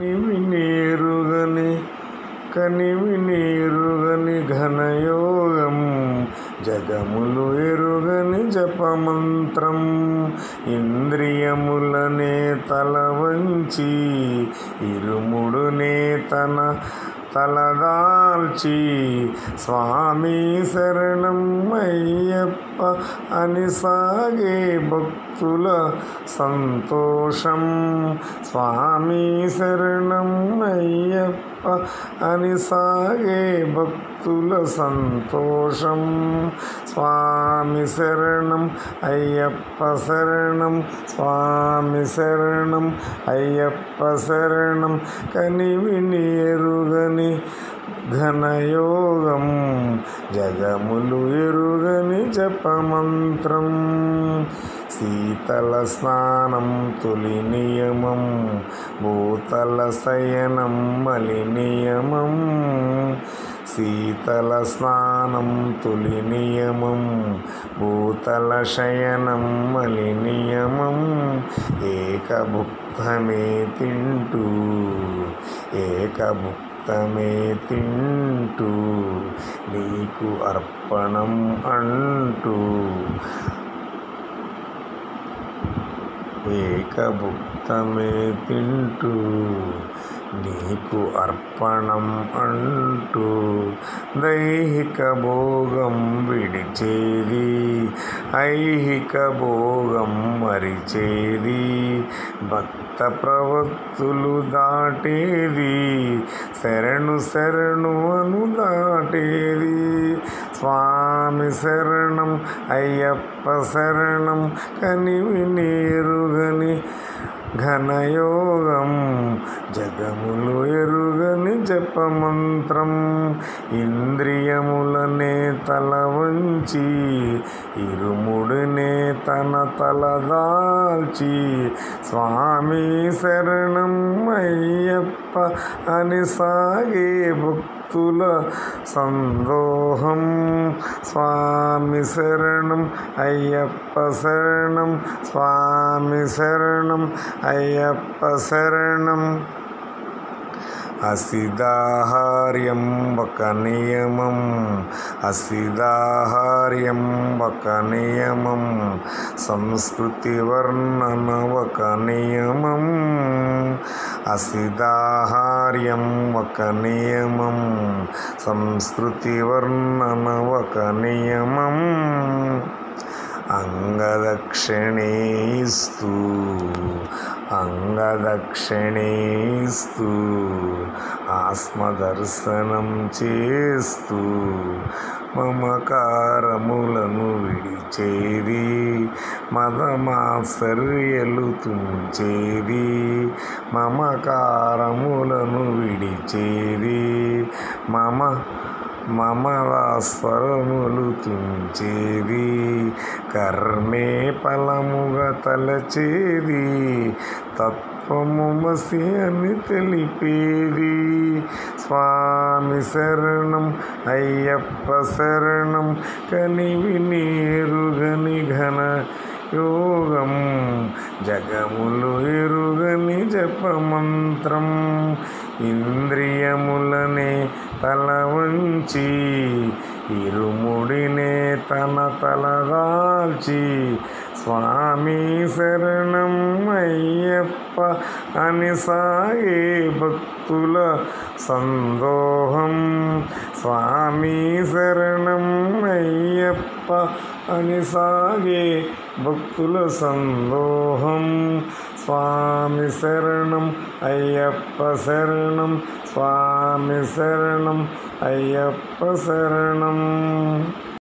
కనివి నేరుగని కనివి నేరుగని ఘనయోగం జగములు ఎరుగని జపమంత్రం ఇంద్రియములనే తల వంచి ఇరుముడునే తన తలదాల్చి స్వామి శరణం అయ్యప్ప అని సాగే భక్తుల సంతోషం స్వామి శరణం అయ్యప్ప అని సాగే భక్తుల సంతోషం స్వామి శరణం అయ్యప్ప శరణం స్వామి శరణం అయ్యప్ప శరణం కనివి ఎరుగని ఘనయోగం జగములు ఎరుగని జపమంత్రం శీతల స్నానం తొలి నియమం భూతల శయనం మలి నియమం శీతల స్నానం తొలి నియమం భూతల శయనం మలి నియమం ఏకభుక్తమే తింటూ ఏకభుక్తమే తింటూ నీకు అర్పణం అంటూ ఏకభుక్తమే తింటూ నీకు అర్పణం అంటూ దైహిక భోగం విడిచేది ఐహిక భోగం మరిచేది భక్త ప్రవక్తులు దాటేది శరణు శరణు అను దాటేది స్వామి శరణం అయ్యప్ప శరణం కనివి నేరుగని ఘనయోగం జగములు ఎరుగని జపమంత్రం ఇంద్రియములనే తల వంచి ఇరుముడినే తన తల దాల్చి స్వామి శరణం అయ్యప్ప అని సాగే భక్తుల సందోహం స్వామి శరణం అయ్యప్ప శరణం స్వామి శరణం అయ్యప్ప శరణం అసిదాహార్యం ఒక నియమం అసిదాహార్యం ఒక నియమం సంస్కృతి వర్ణన ఒక నియమం అసిదాహార్యం ఒక నియమం సంస్కృతి వర్ణన ఒక నియమం అంగదక్షిణేస్తూ అంగదక్షిణేస్తూ ఆత్మదర్శనం చేస్తూ మమకారములను విడిచేది మదమాశ్చర్యలు తుంచేది మమకారములను విడిచేది మమ మమరాస్వరములు తుంచేది కర్మే ఫలముగా తలచేది తత్వము మసి అని తెలిపేది స్వామి శరణం అయ్యప్ప శరణం కనివి నేరుగని ఘన యోగం జగములు ఎరుగని జపమంత్రం ఇంద్రియములనే తల వంచి ఇరుముడినే తన తల దాల్చి స్వామి శరణం అయ్యప్ప అని సాగే భక్తుల సందోహం స్వామి శరణం అయ్యప్ప అని సాగే భక్తుల సందోహం స్వామి శరణం అయ్యప్ప శరణం స్వామి శరణం అయ్యప్ప శరణం